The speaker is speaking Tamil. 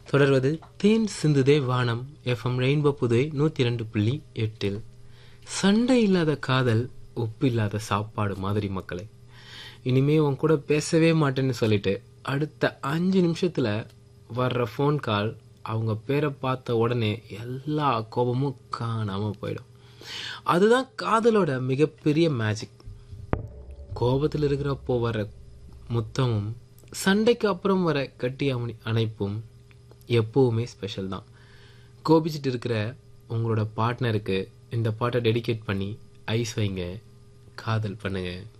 தொடர்வது தேன் சிந்துதே வானம் எஃப்எம் ரெயின்போ புதுவை நூத்தி ரெண்டு புள்ளி எட்டில் சண்டை இல்லாத காதல் உப்பு இல்லாத சாப்பாடு மாதிரி மக்களை இனிமே உன் கூட பேசவே மாட்டேன்னு சொல்லிட்டு அடுத்த அஞ்சு நிமிஷத்துல வர்ற ஃபோன் கால் அவங்க பேரை பார்த்த உடனே எல்லா கோபமும் காணாம போயிடும் அதுதான் காதலோட மிகப்பெரிய மேஜிக் கோபத்தில் இருக்கிறப்போ வர முத்தமும் சண்டைக்கு அப்புறம் வர கட்டி அமனி அணைப்பும் எப்பவுமே ஸ்பெஷல் தான் கோபிச்சிட்டு இருக்கிற உங்களோட பார்ட்னருக்கு இந்த பாட்டை டெடிகேட் பண்ணி ஐஸ் வைங்க காதல் பண்ணுங்க